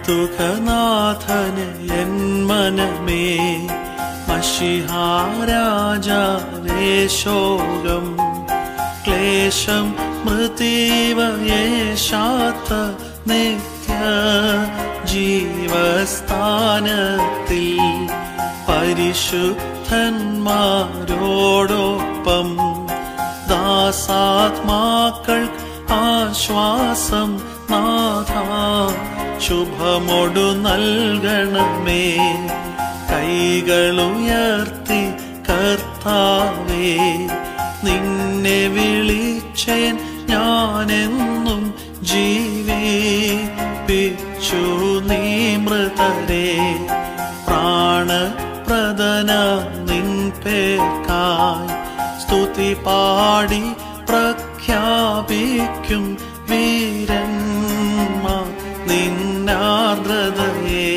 ദുഃഖനാഥന് N മനമേ മഷിഹാരാജാവേ ശോകം ക്ലേശം മൃതീവയേശാത്ത നിത്യ ജീവസ്ഥാനത്തിൽ പരിശുദ്ധന്മാരോടൊപ്പം ദാസാത്മാക്കൾ ആശ്വാസം നാഥ ശുഭമൊടു നൽകണമേ കൈകളുയർത്തി കർത്താവേ നിന്നെ വിളിച്ചേൻ ഞാനെന്നും ജീവിപ്പിച്ചു നീ മൃതരെ പ്രാണപ്രദന നിൻ പേർക്കായി സ്തുതി പാടി പ്രഖ്യാപിക്കും വീരന്മാർ നിന്നാർദ്രതയെ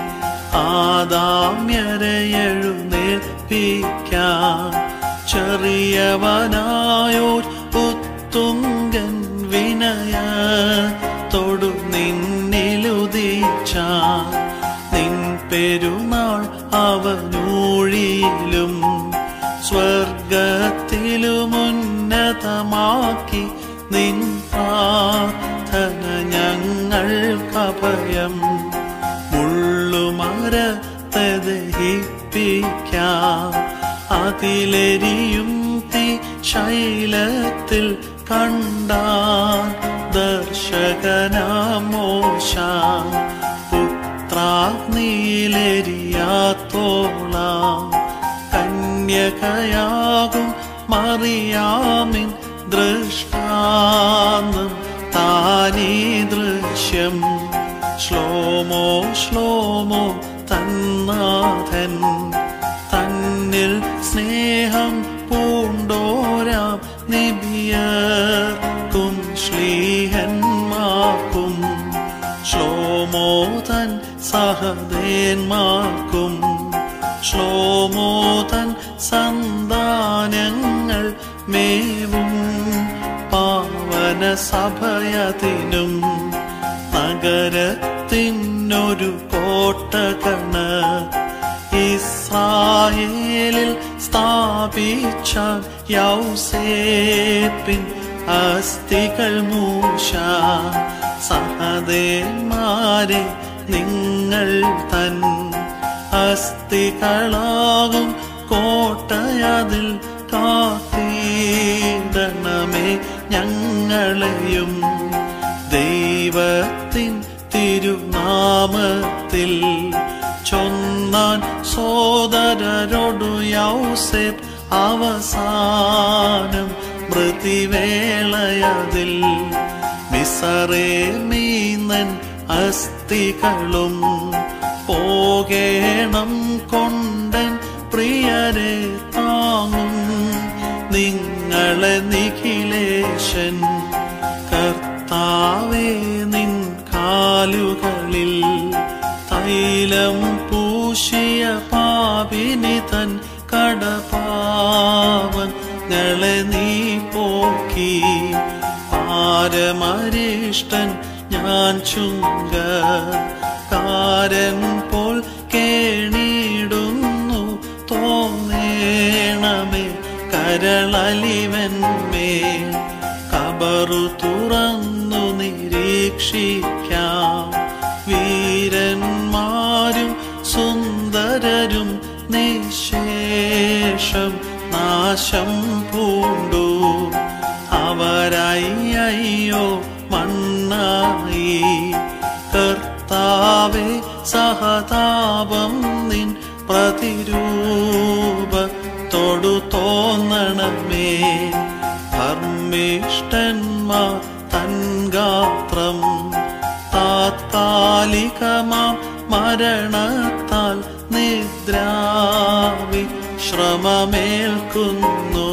ആദാമ്യരെ എഴുന്നേൽപ്പിക്കാൻ ചെറിയവനായോർ പുത്തുങ്കൻ വിനയ തൊടു നിന്നിലുദിച്ച നിൻ പെരുന്നാൾ അവനൂഴിയിലും സ്വർഗത്തിലുമുന്നതമാക്കി നിൻ പ്രാർത്ഥന ഞങ്ങൾക്കഭയം മുള്ളുമരത്തെ ദഹിപ്പിക്കാം അതിലെരിയും തീ ശൈലത്തിൽ കണ്ടാൻ ദർശകനാമോശ പുത്രാഗ്നിയിലെരിയാത്തോളാം കന്യകയാകും മറിയാമിൻ ദൃഷ്ടാന്തം താനീ ദൃശ്യം ശ്ലോമോ ശ്ലോമോ തന്നാഥൻ തന്നിൽ സ്നേഹം പൂണ്ടോരാം നിബിയർക്കും ശ്ലീഹന്മാർക്കും ശ്ലോമോ തൻ സഹദേന്മാർക്കും ശ്ലോമോ തൻ സന്താനങ്ങൾ മേവും പാവന സഭയതിനും നഗരത്തിനൊരു കോട്ടകണ് ഇസ്രായേലിൽ സ്ഥാപിച്ച യൗസേപ്പിൻ അസ്ഥികൾ മൂശ സഹദേന്മാരെ നിങ്ങൾ തൻ അസ്ഥികളാകും കോട്ടയതിൽ കാത്തിടണമേ ഞങ്ങളെയും ദൈവത്തിൻ തിരുനാമത്തിൽ ചൊന്നാൻ സോദരരോടു യൗസേപ്പ് അവസാനം മൃതിവേളയതിൽ മിസറേ മീനൻ അസ്ഥികളും പോകേണം കൊണ്ടൻ പ്രിയരെ താങ്ങും നിങ്ങളെ നിഖിലേശൻ കർത്താവേ നിൻ കാലുകളിൽ തൈലം പൂശിയ പാപിനി തൻ കടപാവൻ ങ്ങളെ നീ പോക്കി പാരമരിഷ്ടൻ ഞാൻ ചുങ്ക കാരൻ പോൽ കേണിടുന്നു തോന്നേണമേ കരളലിവന്മേൽ കബറു തുറന്നു നിരീക്ഷിക്കാം വീരന്മാരും സുന്ദരരും നിശേഷം നാശം പൂണ്ടു അവരായി അയ്യോ മണ്ണായി കർത്താവെ സഹതാപം നിൻ പ്രതിരൂപത്തോടു തോന്നണമേ ധർമ്മിഷ്ടന്മാർ തൻഗാത്രം താത്കാലികമാം മരണത്താൽ നിദ്രാവി ശ്രമമേൽക്കുന്നു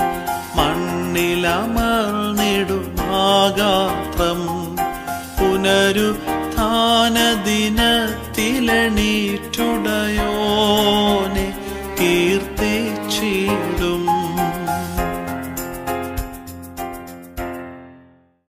മണ്ണിലമർന്നിടുമാഗാത്രം പുനരുത്ഥാന ദിനത്തിലണീറ്റുടയോനെ കീർത്തിച്ച